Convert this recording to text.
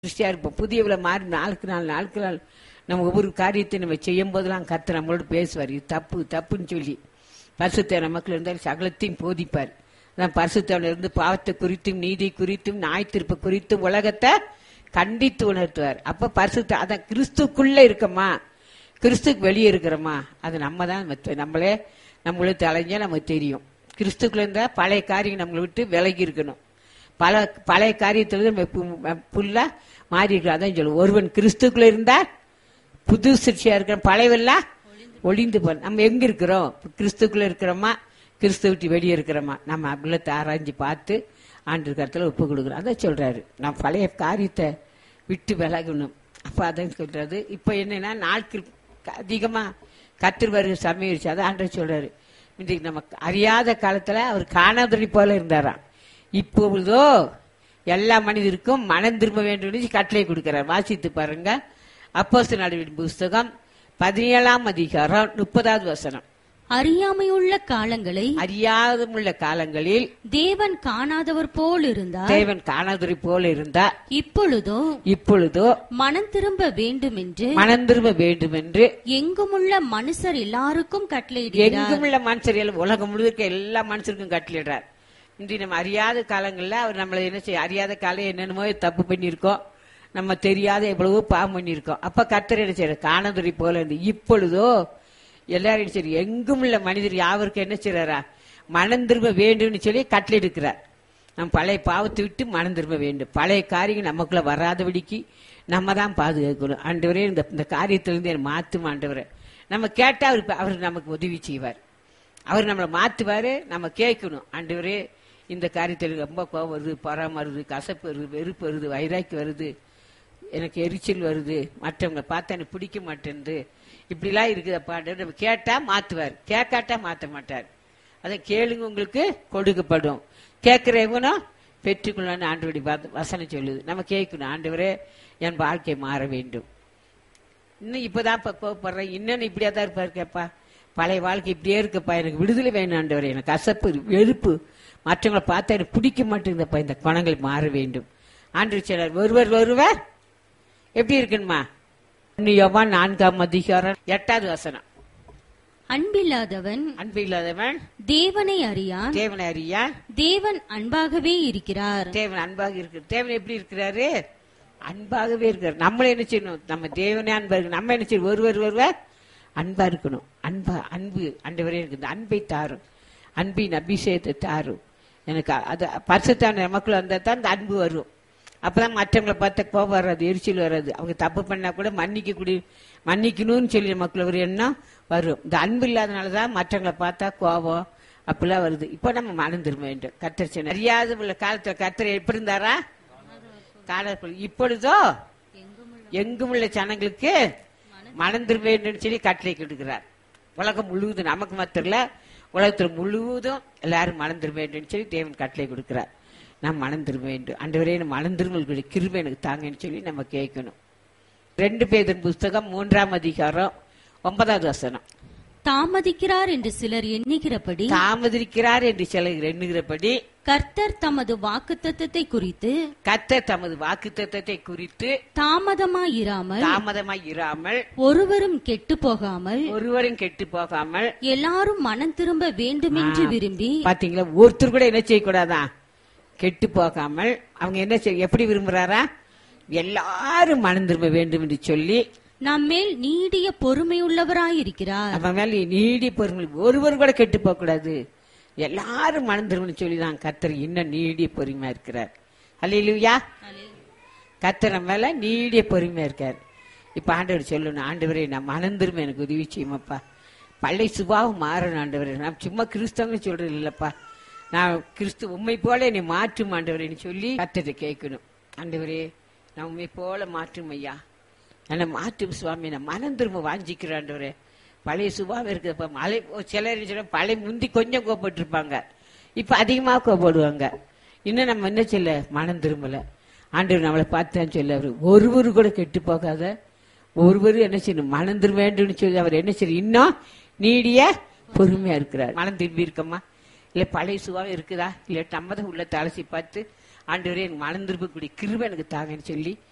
திருஷ்டியா இருப்போம் புதியவளை மாறி நாளுக்கு நாள் நாளுக்கு நாள் நம்ம ஒவ்வொரு காரியத்தை நம்ம செய்யும் போதெல்லாம் கத்து நம்மளோட பேசுவார் இது தப்பு தப்புன்னு சொல்லி பரிசுத்த நமக்குள்ள இருந்தால் சகலத்தையும் போதிப்பார் அதான் பரிசுத்தவன் இருந்து பாவத்தை குறித்தும் நீதி குறித்தும் நாய் திருப்ப குறித்தும் உலகத்தை கண்டித்து உணர்த்துவார் அப்ப பரிசுத்த அதான் கிறிஸ்துக்குள்ள இருக்கமா கிறிஸ்துக்கு வெளியே இருக்கிறோமா அது நம்ம தான் நம்ம- நம்மளே நம்மளே தலைஞ்சா நமக்கு தெரியும் கிறிஸ்துக்குள்ள இருந்தா பழைய காரியம் நம்மளை விட்டு விலகி இருக்கணும் பல பழைய காரியத்துல நம்ம பு- புல்லா மாறி இருக்கிறோம் அதான் சொல்லுவோம் ஒருவன் கிறிஸ்துக்குள்ள இருந்தா புது சிற்சியா இருக்கிற பழையவெல்லாம் ஒளிந்து போ நம்ம எங்க இருக்கிறோம் கிறிஸ்துக்குள்ள இருக்கிறோமா கிறிஸ்து விட்டு வெளியே இருக்கிறோமா நம்ம அப்படிலாம் ஆராய்ஞ்சு பார்த்து ஆண்டு கருத்துல ஒப்பு கொடுக்குறோம் அதான் சொல்றாரு நான் பழைய காரியத்தை விட்டு விலகணும் அப்ப அதான் சொல்றாரு இப்ப என்னன்னா நாட்கள் அதிகமா கத்திர வருகிற சமையல் அதான் ஆண்டவர் சொல்றாரு இன்னைக்கு நம்ம அறியாத காலத்துல அவர் காணாதடி போல இருந்தாராம் இப்பொழுதோ எல்லா மனிதருக்கும் மனம் திரும்ப வேண்டும் என்று கட்டளை கொடுக்கிறார் வாசித்து பாருங்க அப்போஸ்தலர் நடவடிக்கை புஸ்தகம் பதினேழாம் அதிகாரம் முப்பதாவது வசனம் அறியாமையுள்ள காலங்களை அறியாதமுள்ள காலங்களில் தேவன் காணாதவர் போல் இருந்தார் தேவன் காணாதரை போல இருந்தா இப்பொழுதோ இப்பொழுதோ மனம் திரும்ப வேண்டும் என்று மனம் திரும்ப வேண்டும் என்று எங்குமுள்ள மனுஷர் எல்லாருக்கும் கட்டளையிடுகிறார் எங்குமுள்ள மனுஷர் எல்லாம் உலகம் முழுக்க எல்லா மனுஷருக்கும் கட்டளிடுறார் இன்றி நம்ம அறியாத காலங்கள்ல அவர் நம்மளை என்ன செய்ய அறியாத காலம் என்னென்னமோ தப்பு பண்ணியிருக்கோம் நம்ம தெரியாத எவ்வளவோ பாவம் பண்ணியிருக்கோம் அப்ப கர்த்தர் என்ன செய்யறார் காணதுரை போல இருந்து இப்பொழுதோ எல்லாரும் என்ன செய்யறாரு எங்கும் உள்ள மனிதர் யாவருக்கும் என்ன செய்யறாரா மனம் திரும்ப வேண்டும்னு சொல்லி கட்டளை எடுக்கிறார் நம் பழைய பாவத்தை விட்டு மனம் திரும்ப வேண்டும் பழைய காரியம் நமக்குள்ள வராதபடிக்கு நம்ம தான் பாதுகாக்கணும் ஆண்டவரே இந்த இந்த காரியத்திலிருந்து என்னை மாத்தும் ஆண்டவரே நம்ம கேட்டா அவர் அவர் நமக்கு உதவி செய்வார் அவர் நம்மளை மாத்துவாரு நம்ம கேட்கணும் ஆண்டவரே இந்த காரியத்தில் ரொம்ப கோவம் வருது பொறாம வருது கசப்பு வருது வெறுப்பு வருது வைராக்கி வருது எனக்கு எரிச்சல் வருது மற்றவங்களை பார்த்தா எனக்கு பிடிக்க மாட்டேன்து இப்படிலாம் இருக்குதப்பா ஆண்டவர் நம்ம கேட்டா மாத்துவார் கேட்காட்டா மாத்த மாட்டார் அதை கேளுங்க உங்களுக்கு கொடுக்கப்படும் கேட்கிறவனும் பெற்றுக்கொள்ளணும் ஆண்டவருடைய வ- வசனம் சொல்லுது நம்ம கேட்கணும் ஆண்டவரே என் வாழ்க்கை மாற வேண்டும் இன்னும் இப்பதான் இப்ப கோவப்படுறேன் இன்னும் இப்படியா தான் இருப்பாரு கேப்பா பழைய வாழ்க்கை இப்படியே இருக்குப்பா எனக்கு விடுதலை வேணும் ஆண்டவரே எனக்கு கசப்பு வெறுப்பு மற்றவங்களை பார்த்தா எனக்கு பிடிக்க மாட்டேங்குதப்பா இந்த குணங்கள் மாற வேண்டும் ஆண்டு சிலர் ஒருவர் ஒருவர் எப்படி இருக்குன்னுமா இன்னும் யோவான் நான்காம் அதிகாரம் எட்டாவது வசனம் அன்பில்லாதவன் அன்பு இல்லாதவன் தேவனை அறியான் தேவனை அறியா தேவன் அன்பாகவே இருக்கிறார் தேவன் அன்பாக இருக்கு தேவன் எப்படி இருக்கிறாரு அன்பாகவே இருக்கிறார் நம்மள என்ன செய்யணும் நம்ம தேவனே அன்பா இருக்கு நம்ம என்ன செய்யணும் ஒருவர் ஒருவர் அன்பா இருக்கணும் அன்பா அன்பு அண்டவரே இருக்கு இந்த அன்பை தாரும் அன்பின் அபிஷேகத்தை தாரும் எனக்கு அது பரிசுத்தான நமக்குள்ள வந்தா தான் இந்த அன்பு வரும் அப்பதான் மற்றவங்களை பார்த்த கோபம் வராது எரிச்சல் வராது அவங்க தப்பு பண்ணா கூட மன்னிக்க கூடிய மன்னிக்கணும்னு சொல்லி நமக்குள்ள ஒரு எண்ணம் வரும் இந்த அன்பு இல்லாதனால தான் மற்றவங்களை பார்த்தா கோபம் அப்படிலாம் வருது இப்போ நம்ம மனம் திரும்ப வேண்டும் கத்தர் சொன்ன அறியாத உள்ள காலத்துல கத்தர் எப்படி இருந்தாரா காலத்தில் இப்பொழுதோ எங்கும் உள்ள ஜனங்களுக்கு மனம் திரும்ப வேண்டும் சொல்லி கட்டளை கொடுக்கிறார் உலகம் முழுவதும் நமக்கு மாத்திரம் இல்ல உலகத்தில் முழுவதும் எல்லாரும் மனம் திரும்ப வேண்டும் சொல்லி தேவன் கட்டளை கொடுக்கிறார் நாம் மனம் திரும்ப வேண்டும் அண்டவரே நம்ம மனம் திரும்பக்கூடிய கிருபை எனக்கு தாங்கன்னு சொல்லி நம்ம கேட்கணும் ரெண்டு பேரின் புஸ்தகம் மூன்றாம் அதிகாரம் ஒன்பதாவது வசனம் தாமதிக்கிறார் என்று சிலர் எண்ணுகிறபடி தாமதிக்கிறார் என்று சிலர் எண்ணுகிறபடி கர்த்தர் தமது வாக்குத்தத்தத்தை குறித்து கத்த தமது வாக்குத்தத்தத்தை குறித்து தாமதமாயிராமல் தாமதமாய் இராமல் ஒருவரும் கெட்டு போகாமல் ஒருவரும் கெட்டு போகாமல் எல்லாரும் மனம் திரும்ப வேண்டுமென்று விரும்பி பாத்தீங்களா ஒருத்தர் கூட என்ன செய்யக்கூடாதான் கெட்டு போகாமல் அவங்க என்ன செய்ய எப்படி விரும்புறாரா எல்லாரும் மனம் திரும்ப வேண்டும் என்று சொல்லி நம்மேல் நீடிய பொறுமையுள்ளவராயிருக்கிறார் நம்ம மேல நீடி பொறுமை ஒருவர் கூட கெட்டு போக கூடாது எல்லாரும் மனம் திரும்பணும் சொல்லி தான் கத்தர் இன்னும் நீடிய பொறுமையா இருக்கிறார் அல்லையா கத்தர் நம்ம மேல நீடிய பொறுமையா இருக்கார் இப்ப ஆண்டவர் சொல்லணும் ஆண்டவரே நான் மனம் திரும்ப எனக்கு உதவி செய்யுமாப்பா பழைய சுபாவம் மாறணும் ஆண்டவரே நான் சும்மா கிறிஸ்தவங்க சொல்றது இல்லப்பா நான் கிறிஸ்து உண்மை போல என்னை மாற்றும் ஆண்டவரேன்னு சொல்லி கத்தரை கேட்கணும் ஆண்டவரே நான் உண்மை போல மாற்றும் ஐயா என்னை மாற்றும் சுவாமி நான் மனம் திரும்ப வாஞ்சிக்கிறேன் ஆண்டவரே பழைய சுபாவம் இருக்குதுப்பா மலை சிலர் சொல்ல பழைய முந்தி கொஞ்சம் கோபப்பட்டிருப்பாங்க இப்ப அதிகமா கோபப்படுவாங்க இன்னும் நம்ம என்ன சொல்ல மனம் திரும்பல ஆண்டவர் நம்மளை பார்த்தான்னு சொல்ல அவரு ஒருவர் கூட கெட்டு போகாத ஒருவர் என்ன செய்யணும் மனம் திரும்ப வேண்டும்னு சொல்லி அவர் என்ன செய்யணும் இன்னும் நீடிய பொறுமையா இருக்கிறார் மனம் திரும்பி இருக்கமா இல்ல பழைய சுபாவம் இருக்குதா இல்ல நம்ம தான் உள்ள தலசி பார்த்து ஆண்டவரே எனக்கு மனம் திரும்பக்கூடிய கிருபை எனக்கு தாங்கன்னு சொல்லி